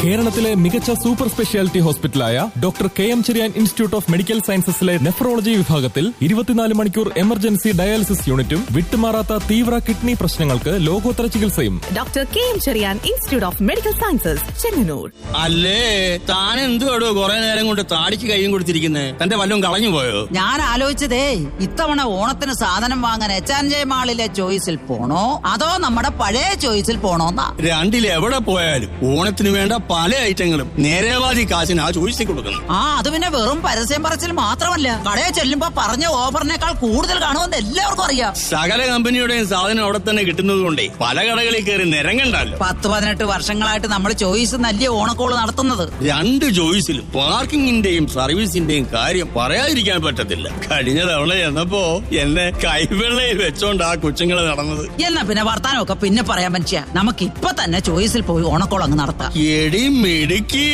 കേരളത്തിലെ മികച്ച super speciality ഹോസ്പിറ്റലായ doctor K M Cherian institute of medical സയൻസസിലെ നെഫ്രോളജി വിഭാഗത്തിൽ ഇരുപത്തിനാല് മണിക്കൂർ എമർജൻസി ഡയാലിസിസ് യൂണിറ്റും വിട്ടുമാറാത്ത തീവ്ര കിഡ്നി പ്രശ്നങ്ങൾക്ക് ലോകോത്തര ചികിത്സയും doctor K M Cherian institute of medical sciences Chengannur അല്ലേ താൻ എന്തുവാടോ കുറെ നേരം കൊണ്ട് താടിക്ക് കൈയും കൊടുത്തിരിക്കുന്നേ തന്റെ വല്ലതും കളഞ്ഞു പോയോ ഞാൻ ആലോചിച്ചതേ ഇത്തവണ ഓണത്തിന് സാധനം വാങ്ങാൻ എച്ച് ആൻഡ് ജെ മാളിലെ ചോയ്സിൽ പോണോ അതോ നമ്മുടെ പഴയ ചോയ്സിൽ പോണോന്നാ രണ്ടിൽ എവിടെ പോയാലും ഓണത്തിന് വേണ്ട പല ഐറ്റങ്ങളും നേരേവാദി കാശിന് ആ ചോദിച്ചു കൊടുക്കുന്നു ആ അത് പിന്നെ വെറും പരസ്യം പറച്ചിൽ മാത്രമല്ല കടയിൽ ചെല്ലുമ്പോ പറഞ്ഞ ഓഫറിനേക്കാൾ കൂടുതൽ കാണുമെന്ന് എല്ലാവർക്കും അറിയാം സകല കമ്പനിയുടെയും സാധനം അവിടെ തന്നെ കിട്ടുന്നത് കൊണ്ടേ പല കടകളിൽ കയറി നിരങ്ങണ്ടല്ലോ പത്ത് പതിനെട്ട് വർഷങ്ങളായിട്ട് നമ്മൾ ചോയ്സ് നല്ല ഓണക്കോള് നടത്തുന്നത് രണ്ട് ചോയ്സിലും പാർക്കിങ്ങിന്റെയും സർവീസിന്റെയും കാര്യം പറയാതിരിക്കാൻ പറ്റത്തില്ല കഴിഞ്ഞ തവണ എന്നപ്പോ എന്നെ കൈവെള്ളയിൽ വെച്ചോണ്ട് ആ കൊച്ചുങ്ങള് നടന്നത് എന്നാ പിന്നെ വർത്താനമൊക്കെ പിന്നെ പറയാൻ മനുഷ്യ നമുക്ക് ഇപ്പൊ തന്നെ ചോയ്സിൽ പോയി ഓണക്കോൾ അങ്ങ് നടത്താം എടി മിടുക്കി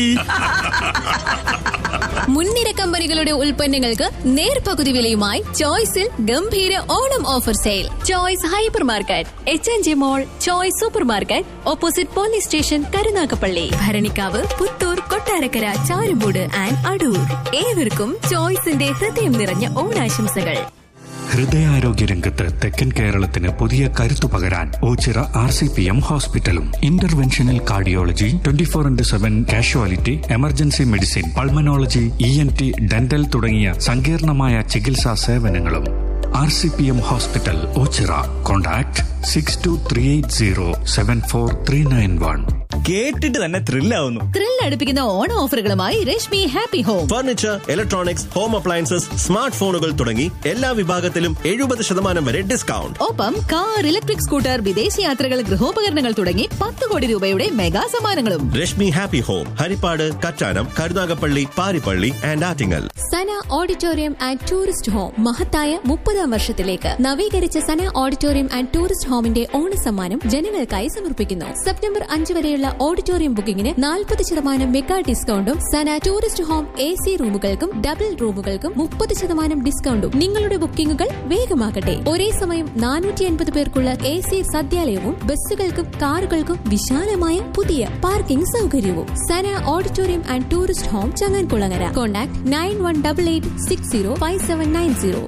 മുൻനിര കമ്പനികളുടെ ഉൽപ്പന്നങ്ങൾക്ക് നേർപകുതി വിലയുമായി ചോയ്സിൽ ഗംഭീര Onam offer sale choice hyper market H N G mall choice super market opposite police station Karunagappally Bharanikkavu Puthur Kottarakkara Charummoodu and Adoor ഏവർക്കും ചോയ്സിന്റെ ഹൃദയം നിറഞ്ഞ ഓണാശംസകൾ ഹൃദയാരോഗ്യ രംഗത്ത് തെക്കൻ കേരളത്തിന് പുതിയ കരുത്തു പകരാൻ Ochira R C P M ഹോസ്പിറ്റലും interventional cardiology twenty four into seven casualty emergency medicine pulmonology E N T dental തുടങ്ങിയ സങ്കീർണമായ ചികിത്സാ സേവനങ്ങളും R C P M hospital Ochira contact six two three eight zero seven four three nine one കേട്ടിട്ട് തന്നെ ത്രില്ലാവുന്നു thrill അടുപ്പിക്കുന്ന ഓണ ഓഫറുകളുമായി Reshmi happy home furniture electronics home appliances smart ഫോണുകൾ തുടങ്ങി എല്ലാ വിഭാഗത്തിലും എഴുപത് ശതമാനം വരെ ഡിസ്കൗണ്ട് ഒപ്പം കാർ ഇലക്ട്രിക് സ്കൂട്ടർ വിദേശയാത്രകൾ ഗൃഹോപകരണങ്ങൾ തുടങ്ങി പത്ത് കോടി രൂപയുടെ മെഗാ സമ്മാനങ്ങളും Reshmi happy home Haripad Kattanam Karunagappally Paripally and Attingal Sana auditorium and tourist home മഹത്തായ മുപ്പതാം വർഷത്തിലേക്ക് നവീകരിച്ച സന ഓഡിറ്റോറിയം ആൻഡ് ടൂറിസ്റ്റ് ഹോമിന്റെ ഓണസമ്മാനം ജനങ്ങൾക്കായി സമർപ്പിക്കുന്നു സെപ്റ്റംബർ അഞ്ച് വരെയുള്ള ഓഡിറ്റോറിയം ബുക്കിംഗിന് നാൽപ്പത് ശതമാനം മെഗാ ഡിസ്കൗണ്ടും Sana tourist home A C റൂമുകൾക്കും ഡബിൾ റൂമുകൾക്കും മുപ്പത് ശതമാനം ഡിസ്കൗണ്ടും നിങ്ങളുടെ ബുക്കിംഗുകൾ വേഗമാകട്ടെ ഒരേ സമയം നാനൂറ്റി അൻപത് പേർക്കുള്ള എ സി സദ്യാലയവും ബസ്സുകൾക്കും കാറുകൾക്കും വിശാലമായ പുതിയ പാർക്കിംഗ് സൗകര്യവും Sana auditorium and tourist home Changankulangara contact nine one double eight six zero five seven nine zero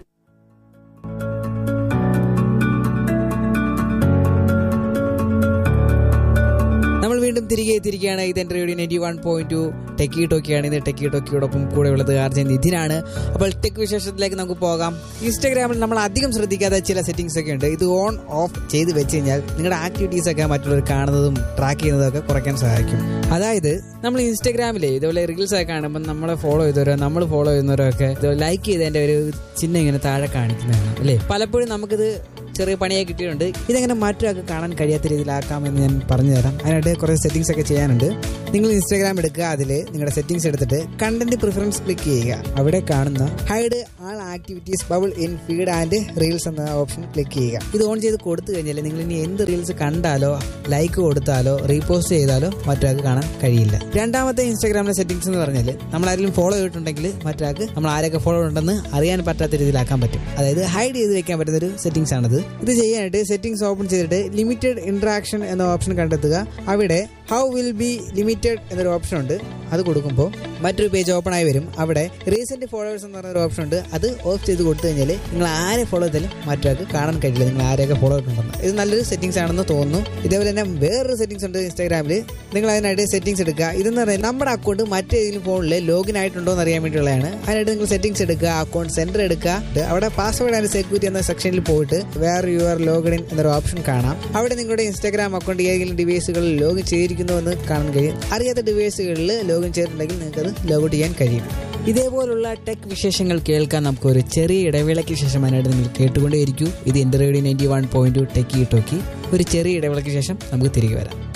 നമ്മൾ വീണ്ടും തിരികെ എത്തിയിരിക്കുകയാണ് ഇത് എൻ്റെ radio ninety one point two techie ടോക്കിയാണ് ഇത് ടെക്കി ടോക്കിയോടൊപ്പം കൂടെ ഉള്ളത് ആർജൻ നിധിനാണ് അപ്പോൾ ടെക് വിശേഷത്തിലേക്ക് നമുക്ക് പോകാം ഇൻസ്റ്റാഗ്രാമിൽ നമ്മൾ അധികം ശ്രദ്ധിക്കാത്ത ചില സെറ്റിംഗ്സ് ഒക്കെ ഉണ്ട് ഇത് ഓൺ ഓഫ് ചെയ്ത് വെച്ച് കഴിഞ്ഞാൽ നിങ്ങളുടെ ആക്ടിവിറ്റീസ് ഒക്കെ മറ്റുള്ളവർ കാണുന്നതും ട്രാക്ക് ചെയ്യുന്നതും ഒക്കെ കുറയ്ക്കാൻ സഹായിക്കും അതായത് നമ്മൾ ഇൻസ്റ്റാഗ്രാമിലെ ഇതുപോലെ റീൽസ് ഒക്കെ കാണുമ്പോൾ നമ്മളെ ഫോളോ ചെയ്തവരോ നമ്മൾ ഫോളോ ചെയ്യുന്നവരോ ഒക്കെ ലൈക്ക് ചെയ്തതിന്റെ ഒരു ചിഹ്നം ഇങ്ങനെ താഴെ കാണിക്കുന്നതാണ് അല്ലേ പലപ്പോഴും നമുക്കിത് ചെറിയ പണിയെ കിട്ടിയിട്ടുണ്ട് ഇതെങ്ങനെ മറ്റൊരാൾക്ക് കാണാൻ കഴിയാത്ത രീതിയിലാക്കാമെന്ന് ഞാൻ പറഞ്ഞു തരാം അതിനായിട്ട് കുറേ സെറ്റിംഗ്സ് ഒക്കെ ചെയ്യാനുണ്ട് നിങ്ങൾ ഇൻസ്റ്റാഗ്രാം എടുക്കുക അതിൽ നിങ്ങളുടെ സെറ്റിംഗ്സ് എടുത്തിട്ട് കണ്ടന്റ് പ്രിഫറൻസ് ക്ലിക്ക് ചെയ്യുക അവിടെ കാണുന്ന hide all activities bubble in feed and reels എന്ന ഓപ്ഷൻ ക്ലിക്ക് ചെയ്യുക ഇത് ഓൺ ചെയ്ത് കൊടുത്തു കഴിഞ്ഞാൽ നിങ്ങൾ ഇനി എന്ത് റീൽസ് കണ്ടാലോ ലൈക്ക് കൊടുത്താലോ റീപോസ്റ്റ് ചെയ്താലോ മറ്റൊരാൾക്ക് കാണാൻ കഴിയില്ല രണ്ടാമത്തെ ഇൻസ്റ്റാഗ്രാമിലെ സെറ്റിംഗ്സ് എന്ന് പറഞ്ഞാൽ നമ്മൾ ആരെങ്കിലും ഫോളോ ചെയ്തിട്ടുണ്ടെങ്കിൽ മറ്റൊരാൾക്ക് നമ്മൾ ആരൊക്കെ ഫോളോ ഉണ്ടെന്ന് അറിയാൻ പറ്റാത്ത രീതിയിലാക്കാൻ പറ്റും അതായത് ഹൈഡ് ചെയ്ത് വെക്കാൻ പറ്റുന്ന ഒരു സെറ്റിംഗ്സ് ആണത് ഇത് ചെയ്യാനായിട്ട് സെറ്റിംഗ്സ് ഓപ്പൺ ചെയ്തിട്ട് ലിമിറ്റഡ് ഇന്ററാക്ഷൻ എന്ന ഓപ്ഷൻ കണ്ടെത്തുക അവിടെ ഹൗ വിൽ ബി ലിമിറ്റഡ് എന്നൊരു ഓപ്ഷൻ ഉണ്ട് അത് കൊടുക്കുമ്പോൾ മറ്റൊരു പേജ് ഓപ്പൺ ആയി വരും അവിടെ റീസെന്റ് ഫോളോവേഴ്സ് എന്ന് പറഞ്ഞ ഒരു ഓപ്ഷൻ ഉണ്ട് അത് ഓഫ് ചെയ്ത് കൊടുത്തു കഴിഞ്ഞാൽ നിങ്ങൾ ആരെ ഫോളോ ചെയ്താലും മറ്റൊരാൾക്ക് കാണാൻ കഴിയില്ല നിങ്ങൾ ആരെയൊക്കെ ഫോളോ ചെയ്തിട്ടുണ്ടെന്ന് ഇത് നല്ലൊരു സെറ്റിംഗ്സ് ആണെന്ന് തോന്നുന്നു ഇതേപോലെ തന്നെ വേറൊരു സെറ്റിംഗ്സ് ഉണ്ട് ഇൻസ്റ്റാഗ്രാമിൽ നിങ്ങൾ അതിനായിട്ട് സെറ്റിംഗ്സ് എടുക്കുക ഇതെന്ന് പറയുന്നത് നമ്മുടെ അക്കൗണ്ട് മറ്റേതെങ്കിലും ഫോണിൽ ലോഗിൻ ആയിട്ടുണ്ടോ എന്ന് അറിയാൻ വേണ്ടിയുള്ളതാണ് അതിനായിട്ട് നിങ്ങൾ സെറ്റിംഗ്സ് എടുക്കുക അക്കൗണ്ട് സെന്റർ എടുക്കുക ഇത് അവിടെ പാസ്വേഡ് ആൻഡ് സെക്യൂരിറ്റി എന്ന സെക്ഷനിൽ പോയിട്ട് where you are login in എന്നൊരു ഓപ്ഷൻ കാണാം അവിടെ നിങ്ങളുടെ ഇൻസ്റ്റാഗ്രാം അക്കൗണ്ട് ഏതെങ്കിലും ഡിവൈസുകളിൽ ലോഗിൻ ചെയ്തിരിക്കുന്നു എന്ന് കാണാൻ കഴിയും അറിയാത്ത ഡിവൈസുകളിൽ ലോഗിൻ ചെയ്തിട്ടുണ്ടെങ്കിൽ നിങ്ങൾക്ക് അത് ലോഗൗട്ട് ചെയ്യാൻ കഴിയും ഇതേപോലുള്ള ടെക് വിശേഷങ്ങൾ കേൾക്കാൻ നമുക്ക് ഒരു ചെറിയ ഇടവേളയ്ക്ക് ശേഷം അതിനായിട്ട് നിങ്ങൾ കേട്ടുകൊണ്ടേയിരിക്കൂ ഇത് എൻ്റെ radio ninety one point two techie talkie ഒരു ചെറിയ ഇടവേളയ്ക്ക് ശേഷം നമുക്ക് തിരികെ വരാം